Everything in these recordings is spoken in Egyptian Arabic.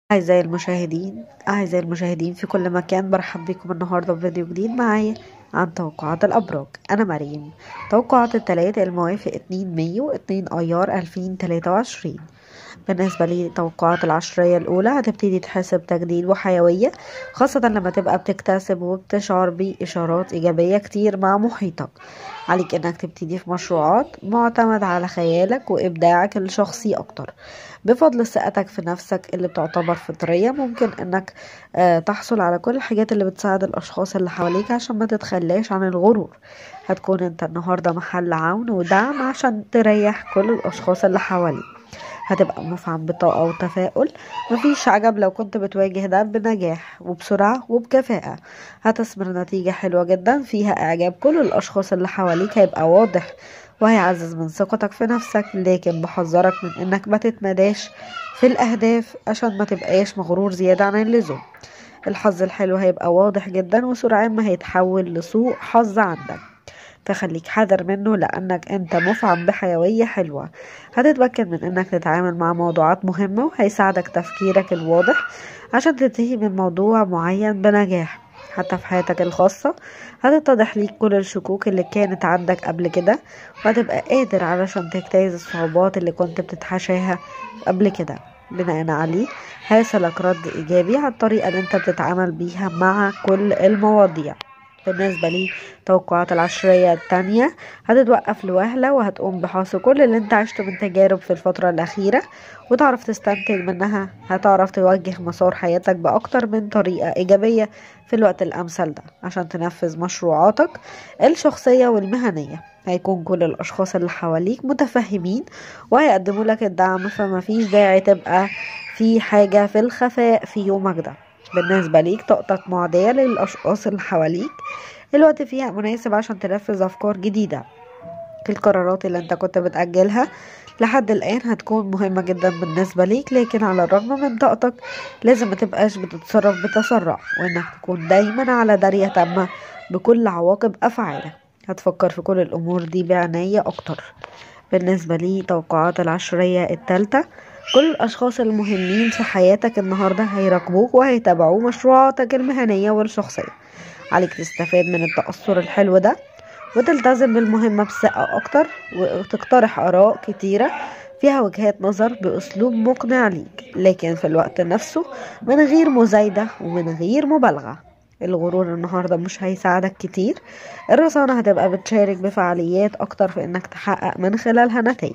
أعزائي المشاهدين أعزائي المشاهدين في كل مكان برحب بكم النهاردة بفيديو جديد معايا عن توقعات الأبراج أنا مريم توقعات التلاتة الموافق 2 مايو 2 أيار 2023 بالنسبة لي توقعات العشرية الأولى هتبتدي تحس بتجديد وحيوية خاصة لما تبقى بتكتسب وبتشعر بإشارات إيجابية كتير مع محيطك عليك إنك تبتدي في مشروعات معتمد على خيالك وإبداعك الشخصي أكتر بفضل ثقتك في نفسك اللي بتعتبر فطرية ممكن إنك آه، تحصل على كل الحاجات اللي بتساعد الأشخاص اللي حواليك عشان ما تتخلاش عن الغرور هتكون انت النهاردة محل عون ودعم عشان تريح كل الأشخاص اللي حواليك هتبقى مفعم بطاقة وتفاؤل مفيش عجب لو كنت بتواجه ده بنجاح وبسرعة وبكفاءة هتثمر نتيجة حلوة جدا فيها إعجاب كل الأشخاص اللي حواليك هيبقى واضح وهيعزز من ثقتك في نفسك لكن بحذرك من إنك ما تتمداش في الأهداف عشان ما تبقاش مغرور زيادة عن اللزوم الحظ الحلو هيبقى واضح جدا وسرعان ما هيتحول لسوء حظ عندك فخليك حذر منه لأنك أنت مفعم بحيوية حلوة هتتمكن من أنك تتعامل مع موضوعات مهمة وهيساعدك تفكيرك الواضح عشان تنتهي من موضوع معين بنجاح حتى في حياتك الخاصة هتتضح ليك كل الشكوك اللي كانت عندك قبل كده وهتبقى قادر علشان تجتاز الصعوبات اللي كنت بتتحاشاها قبل كده بناء عليه هيصلك رد إيجابي على الطريقة اللي انت بتتعامل بيها مع كل المواضيع بالنسبة لي توقعات العشرية التانية هتتوقف لوهلة وهتقوم بحاصر كل اللي انت عشته من تجارب في الفترة الأخيرة وتعرف تستنتج منها هتعرف توجه مسار حياتك بأكتر من طريقة إيجابية في الوقت الأمثل ده عشان تنفذ مشروعاتك الشخصية والمهنية هيكون كل الأشخاص اللي حواليك متفهمين وهيقدموا لك الدعم فما فيش داعي تبقى في حاجة في الخفاء في يومك ده بالنسبة ليك طاقتك معدية للأشخاص اللي حواليك الوقت فيها مناسب عشان تنفذ أفكار جديدة القرارات اللي انت كنت بتأجلها لحد الآن هتكون مهمة جدا بالنسبة ليك لكن على الرغم من طاقتك لازم متبقاش بتتصرف بتسرع وانك تكون دايما على دارية تامة بكل عواقب أفعالك هتفكر في كل الأمور دي بعناية أكتر بالنسبة لي توقعات العشرية التالتة كل الأشخاص المهمين في حياتك النهاردة هيراقبوك وهيتابعوا مشروعاتك المهنية والشخصية عليك تستفاد من التأثر الحلو ده وتلتزم بالمهمة بثقة أكتر وتقترح آراء كتيرة فيها وجهات نظر بأسلوب مقنع ليك لكن في الوقت نفسه من غير مزايدة ومن غير مبالغة الغرور النهاردة مش هيساعدك كتير الرصانة هتبقى بتشارك بفعاليات أكتر في إنك تحقق من خلالها نتائج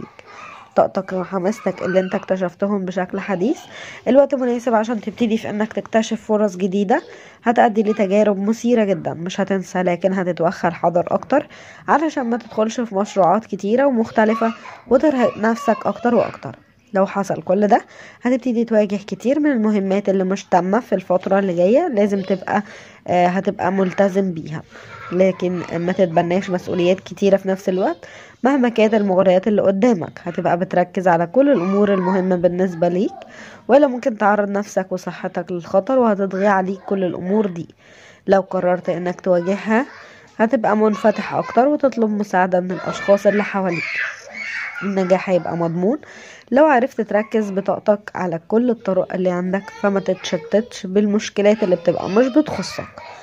طاقتك وحماستك اللي انت اكتشفتهم بشكل حديث الوقت مناسب عشان تبتدي في انك تكتشف فرص جديدة هتأدي لتجارب مثيرة جدا مش هتنسى لكن هتتوخى الحذر اكتر علشان ما تدخلش في مشروعات كتيرة ومختلفة وترهق نفسك اكتر واكتر لو حصل كل ده هتبتدي تواجه كتير من المهمات اللي مش تامة في الفترة اللي جاية لازم تبقى آه هتبقى ملتزم بيها لكن ما تتبناش مسؤوليات كتيرة في نفس الوقت مهما كانت المغريات اللي قدامك هتبقى بتركز على كل الأمور المهمة بالنسبة ليك ولا ممكن تعرض نفسك وصحتك للخطر وهتضغي عليك كل الأمور دي لو قررت انك تواجهها هتبقى منفتح اكتر وتطلب مساعدة من الاشخاص اللي حواليك النجاح هيبقى مضمون لو عرفت تركز بطاقتك على كل الطرق اللي عندك فما تتشتتش بالمشكلات اللي بتبقى مش بتخصك